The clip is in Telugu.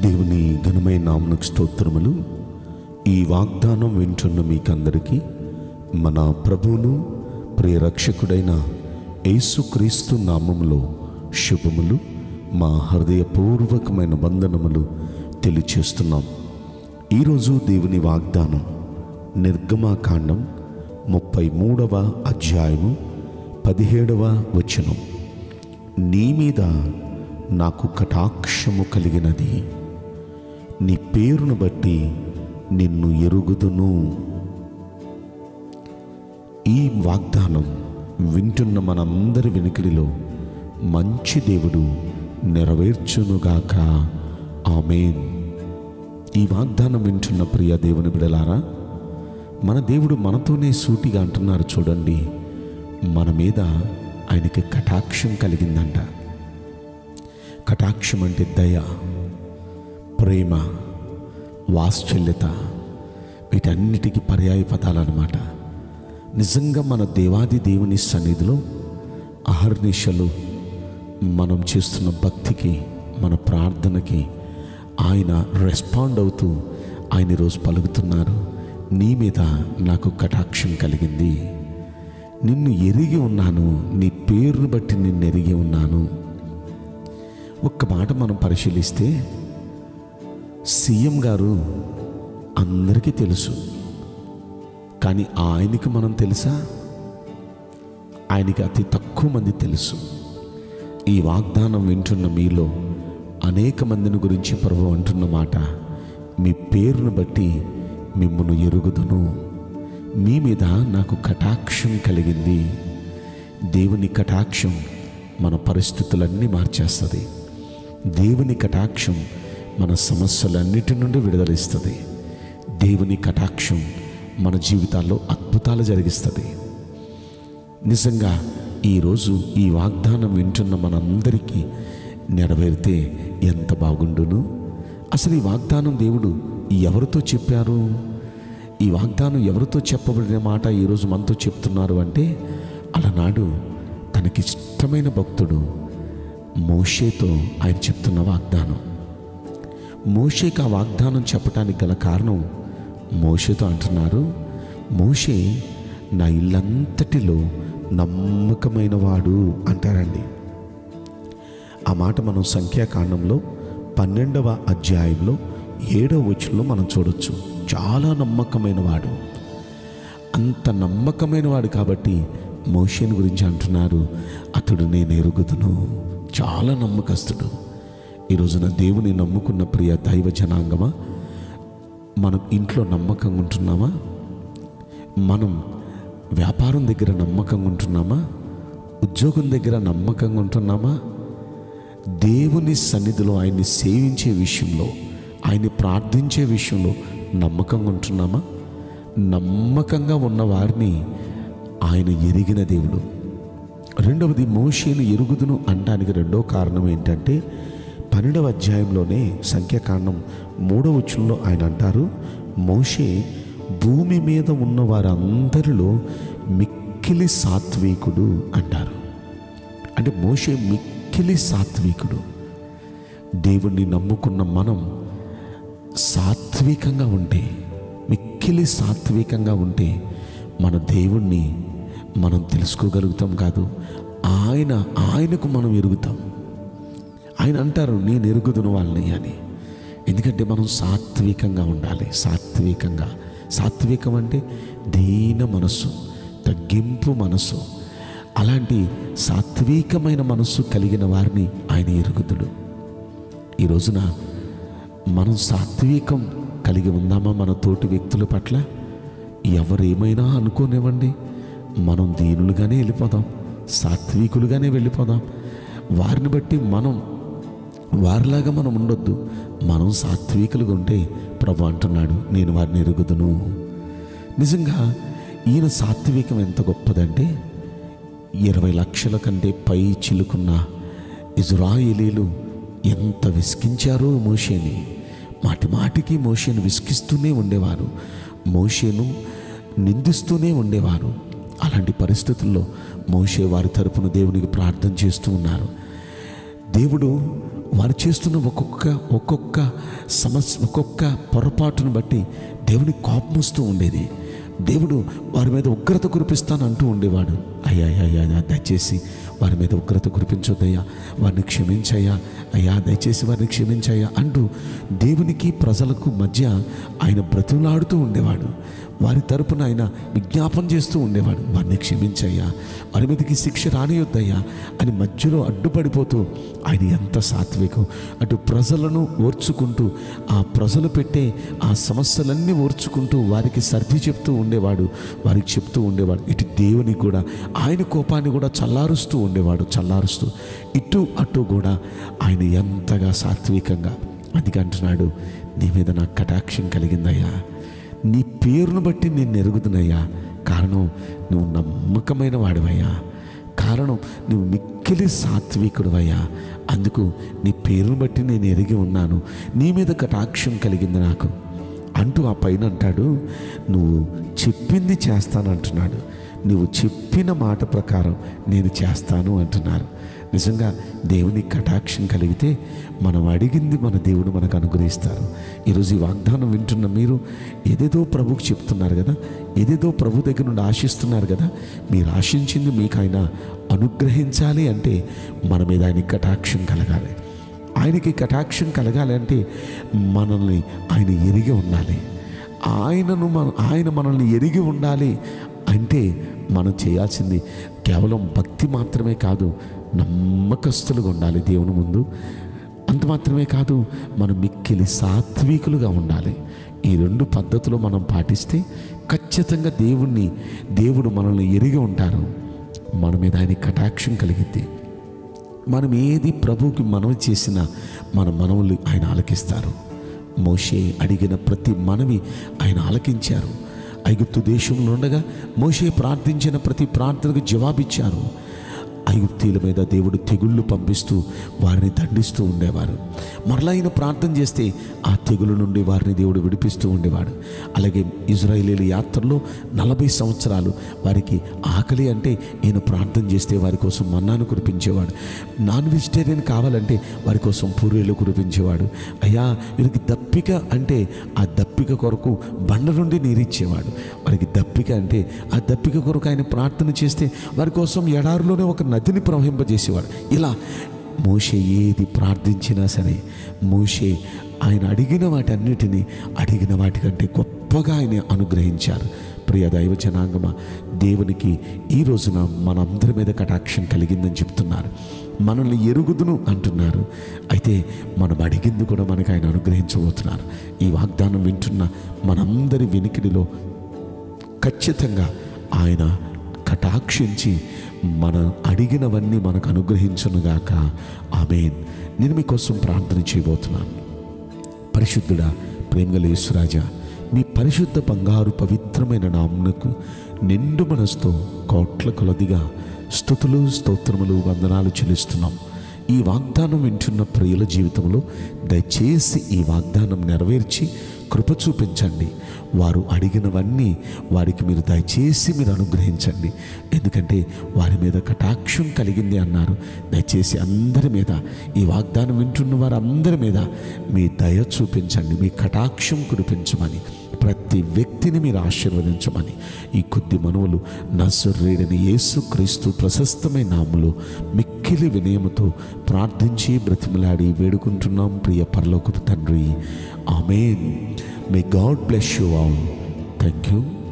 దేవుని ఘనమైన నామనకు స్తోత్రములు ఈ వాగ్దానం వింటున్న మీకందరికీ మన ప్రభువును ప్రియరక్షకుడైన యేసుక్రీస్తు నామములో శుభములు మా హృదయపూర్వకమైన వందనములు తెలియచేస్తున్నాం ఈరోజు దేవుని వాగ్దానం నిర్గమాకాండం ముప్పై మూడవ అధ్యాయము పదిహేడవ వచనం నీ మీద నాకు కటాక్షము కలిగినది నీ పేరును బట్టి నిన్ను ఎరుగుదును ఈ వాగ్దానం వింటున్న మనందరి వెనుకడిలో మంచి దేవుడు నెరవేర్చునుగాక ఆమెన్ ఈ వాగ్దానం వింటున్న ప్రియ దేవుని బిడలారా మన దేవుడు మనతోనే సూటిగా అంటున్నారు చూడండి మన మీద ఆయనకి కటాక్షం కలిగిందంట కటాక్షం అంటే దయ ప్రేమ వాత్సల్యత వీటన్నిటికీ పర్యాయ పదాలన్నమాట నిజంగా మన దేవాది దేవుని సన్నిధిలో అహర్నిశలు మనం చేస్తున్న భక్తికి మన ప్రార్థనకి ఆయన రెస్పాండ్ అవుతూ ఆయన ఈరోజు పలుకుతున్నారు నీ మీద నాకు కటాక్షం కలిగింది నిన్ను ఎరిగి ఉన్నాను నీ పేరును బట్టి నిన్ను ఎరిగి ఉన్నాను ఒక్క మాట మనం పరిశీలిస్తే సీఎం గారు అందరికీ తెలుసు కానీ ఆయనకి మనం తెలుసా ఆయనకి అతి తక్కువ మంది తెలుసు ఈ వాగ్దానం వింటున్న మీలో అనేక మందిని గురించి ప్రభు అంటున్న మాట మీ పేరును బట్టి మిమ్మల్ని ఎరుగుదును మీ మీద నాకు కటాక్షం కలిగింది దేవుని కటాక్షం మన పరిస్థితులన్నీ మార్చేస్తుంది దేవుని కటాక్షం మన సమస్యలన్నిటి నుండి విడుదలిస్తుంది దేవుని కటాక్షం మన జీవితాల్లో అద్భుతాలు జరిగిస్తుంది నిజంగా ఈరోజు ఈ వాగ్దానం వింటున్న మనందరికీ నెరవేరితే ఎంత బాగుండును అసలు ఈ వాగ్దానం దేవుడు ఎవరితో చెప్పారు ఈ వాగ్దానం ఎవరితో చెప్పబడిన మాట ఈరోజు మనతో చెప్తున్నారు అంటే అలనాడు తనకిష్టమైన భక్తుడు మోషేతో ఆయన చెప్తున్న వాగ్దానం మోషేకి ఆ వాగ్దానం చెప్పడానికి గల కారణం మోషేతో అంటున్నారు మోషే నా ఇల్లంతటిలో నమ్మకమైన వాడు అంటారండి ఆ మాట మనం సంఖ్యాకాండంలో పన్నెండవ అధ్యాయంలో ఏడవ వచనంలో మనం చూడొచ్చు చాలా నమ్మకమైన వాడు అంత నమ్మకమైన వాడు కాబట్టి మోషేని గురించి అంటున్నారు అతడు నేను ఎరుగుదును చాలా నమ్మకస్తుడు ఈ రోజున దేవుని నమ్ముకున్న ప్రియ దైవ జనాంగమా మనం ఇంట్లో నమ్మకంగా ఉంటున్నామా మనం వ్యాపారం దగ్గర నమ్మకంగా ఉంటున్నామా ఉద్యోగం దగ్గర నమ్మకంగా ఉంటున్నామా దేవుని సన్నిధిలో ఆయన్ని సేవించే విషయంలో ఆయన్ని ప్రార్థించే విషయంలో నమ్మకంగా ఉంటున్నామా నమ్మకంగా ఉన్న వారిని ఆయన ఎరిగిన దేవుడు రెండవది మోషేను ఎరుగుదును అనడానికి రెండో కారణం ఏంటంటే పన్నెండవ అధ్యాయంలోనే సంఖ్యాకాండం మూడవ వచనంలో ఆయన అంటారు మోషే భూమి మీద ఉన్న వారందరిలో మిక్కిలి సాత్వికుడు అంటారు అంటే మోషే మిక్కిలి సాత్వికుడు దేవుణ్ణి నమ్ముకున్న మనం సాత్వికంగా ఉంటే మిక్కిలి సాత్వికంగా ఉంటే మన దేవుణ్ణి మనం తెలుసుకోగలుగుతాం కాదు ఆయన ఆయనకు మనం ఎరుగుతాం ఆయన అంటారు నేను ఎరుగుదును వాళ్ళని అని ఎందుకంటే మనం సాత్వికంగా ఉండాలి సాత్వికంగా సాత్వికం అంటే దీన మనస్సు తగ్గింపు మనస్సు అలాంటి సాత్వికమైన మనస్సు కలిగిన వారిని ఆయన ఎరుగుదుడు ఈ రోజున మనం సాత్వికం కలిగి ఉందామా మన తోటి వ్యక్తుల పట్ల ఎవరేమైనా అనుకోనివ్వండి మనం దీనులుగానే వెళ్ళిపోదాం సాత్వికులుగానే వెళ్ళిపోదాం వారిని బట్టి మనం వారిలాగా మనం ఉండొద్దు మనం సాత్వికులుగా ఉంటే ప్రభు అంటున్నాడు నేను వారిని ఎరుగుదును నిజంగా ఈయన సాత్వికం ఎంత గొప్పదంటే ఇరవై లక్షల కంటే పై చిలుకున్న ఇజ్రాయేలీలు ఎంత విసిగించారో మోషేని మాటి మాటికి మోషేను విసిగిస్తూనే ఉండేవారు మోషేను నిందిస్తూనే ఉండేవారు అలాంటి పరిస్థితుల్లో మోషే వారి తరపున దేవునికి ప్రార్థన చేస్తూ ఉన్నారు దేవుడు వారు చేస్తున్న ఒక్కొక్క ఒక్కొక్క సమస్య ఒక్కొక్క పొరపాటును బట్టి దేవుని కోపం వస్తూ ఉండేది దేవుడు వారి మీద ఉగ్రత కురిపిస్తాను అంటూ ఉండేవాడు అయ్యా అయ్యా అయ్యా దయచేసి వారి మీద ఉగ్రత కురిపించొద్దయ్యా వారిని క్షమించయ్యా అయ్యా దయచేసి వారిని క్షమించయ్యా అంటూ దేవునికి ప్రజలకు మధ్య ఆయన బ్రతులాడుతూ ఉండేవాడు వారి తరపున ఆయన విజ్ఞాపన చేస్తూ ఉండేవాడు వారిని క్షమించయ్యా వారి మీదకి శిక్ష రానియొద్దయ్యా అని మధ్యలో అడ్డుపడిపోతూ ఆయన ఎంత సాత్వికం అటు ప్రజలను ఓర్చుకుంటూ ఆ ప్రజలు పెట్టే ఆ సమస్యలన్నీ ఓర్చుకుంటూ వారికి సర్ది చెప్తూ ఉండేవాడు వారికి చెప్తూ ఉండేవాడు ఇటు దేవునికి కూడా ఆయన కోపాన్ని కూడా చల్లారుస్తూ ఉండేవాడు చల్లారుస్తూ ఇటు అటు కూడా ఆయన ఎంతగా సాత్వికంగా అందుకే అంటున్నాడు నీ మీద నాకు కటాక్షం కలిగిందయ్యా నీ పేరును బట్టి నేను ఎరుగుతున్నయ్యా కారణం నువ్వు నమ్మకమైన వాడివయ్యా కారణం నువ్వు మిక్కిలి సాత్వికుడువయ్యా అందుకు నీ పేరును బట్టి నేను ఎరిగి ఉన్నాను నీ మీద కటాక్షం కలిగింది నాకు అంటూ ఆ పైన అంటాడు నువ్వు చెప్పింది చేస్తానంటున్నాడు నువ్వు చెప్పిన మాట ప్రకారం నేను చేస్తాను అంటున్నారు నిజంగా దేవుని కటాక్షం కలిగితే మనం అడిగింది మన దేవుడు మనకు అనుగ్రహిస్తారు ఈరోజు ఈ వాగ్దానం వింటున్న మీరు ఏదేదో ప్రభుకు చెప్తున్నారు కదా ఏదేదో ప్రభు దగ్గర నుండి ఆశిస్తున్నారు కదా మీరు ఆశించింది మీకు ఆయన అనుగ్రహించాలి అంటే మన మీద ఆయన కటాక్షం కలగాలి ఆయనకి కటాక్షం కలగాలి అంటే మనల్ని ఆయన ఎరిగి ఉండాలి ఆయనను మన ఆయన మనల్ని ఎరిగి ఉండాలి అంటే మనం చేయాల్సింది కేవలం భక్తి మాత్రమే కాదు నమ్మకస్తులుగా ఉండాలి దేవుని ముందు అంత మాత్రమే కాదు మనం మిక్కిలి సాత్వికులుగా ఉండాలి ఈ రెండు పద్ధతులు మనం పాటిస్తే ఖచ్చితంగా దేవుణ్ణి దేవుడు మనల్ని ఎరిగి ఉంటారు మన మీద ఆయన కటాక్షం కలిగిద్ది మనం ఏది ప్రభువుకి మనవి చేసినా మన మనవులు ఆయన ఆలకిస్తారు మోషే అడిగిన ప్రతి మనవి ఆయన ఆలకించారు ఐగుప్తు దేశంలో ఉండగా మోషే ప్రార్థించిన ప్రతి ప్రార్థనకు జవాబిచ్చారు ఐగుప్తీల మీద దేవుడు తెగుళ్ళు పంపిస్తూ వారిని దండిస్తూ ఉండేవారు మరలా ఆయన ప్రార్థన చేస్తే ఆ తెగులు నుండి వారిని దేవుడు విడిపిస్తూ ఉండేవాడు అలాగే ఇజ్రాయేలీల యాత్రలో నలభై సంవత్సరాలు వారికి ఆకలి అంటే ఈయన ప్రార్థన చేస్తే వారి కోసం మన్నాను కురిపించేవాడు నాన్ వెజిటేరియన్ కావాలంటే వారి కోసం పూరీలు కురిపించేవాడు అయ్యా వీరికి దప్పిక అంటే ఆ దప్పిక కొరకు బండ నుండి నీరిచ్చేవాడు వారికి దప్పిక అంటే ఆ దప్పిక కొరకు ఆయన ప్రార్థన చేస్తే వారి కోసం ఎడారిలోనే ఒక నదిని ప్రవహింపజేసేవాడు ఇలా మోషే ఏది ప్రార్థించినా సరే మోషే ఆయన అడిగిన వాటన్నిటినీ అడిగిన వాటికంటే గొప్పగా ఆయన అనుగ్రహించారు ప్రియ దైవ జనాంగమ దేవునికి ఈ రోజున మనందరి మీద కటాక్షం కలిగిందని చెప్తున్నారు మనల్ని ఎరుగుదును అంటున్నారు అయితే మనం అడిగింది కూడా మనకు ఆయన అనుగ్రహించబోతున్నారు ఈ వాగ్దానం వింటున్న మనందరి వినికిడిలో ఖచ్చితంగా ఆయన కటాక్షించి మన అడిగినవన్నీ మనకు అనుగ్రహించునుగాక ఆమెన్ నేను మీకోసం ప్రార్థన చేయబోతున్నాను పరిశుద్ధుడా ప్రేమగల యేసురాజా మీ పరిశుద్ధ బంగారు పవిత్రమైన నామునకు నిండు మనసుతో కోట్ల కొలదిగా స్థుతులు స్తోత్రములు వందనాలు చెల్లిస్తున్నాం ఈ వాగ్దానం వింటున్న ప్రియుల జీవితంలో దయచేసి ఈ వాగ్దానం నెరవేర్చి కృప చూపించండి వారు అడిగినవన్నీ వారికి మీరు దయచేసి మీరు అనుగ్రహించండి ఎందుకంటే వారి మీద కటాక్షం కలిగింది అన్నారు దయచేసి అందరి మీద ఈ వాగ్దానం వింటున్న వారందరి మీద మీ దయ చూపించండి మీ కటాక్షం కురిపించమని ప్రతి వ్యక్తిని మీరు ఆశీర్వదించమని ఈ కొద్ది మనవులు నజరేడని యేసు క్రీస్తు ప్రశస్తమైన నాములో మిక్కిలి వినయముతో ప్రార్థించి బ్రతిమలాడి వేడుకుంటున్నాం ప్రియ పరలోకపు తండ్రి amen may God bless you all thank you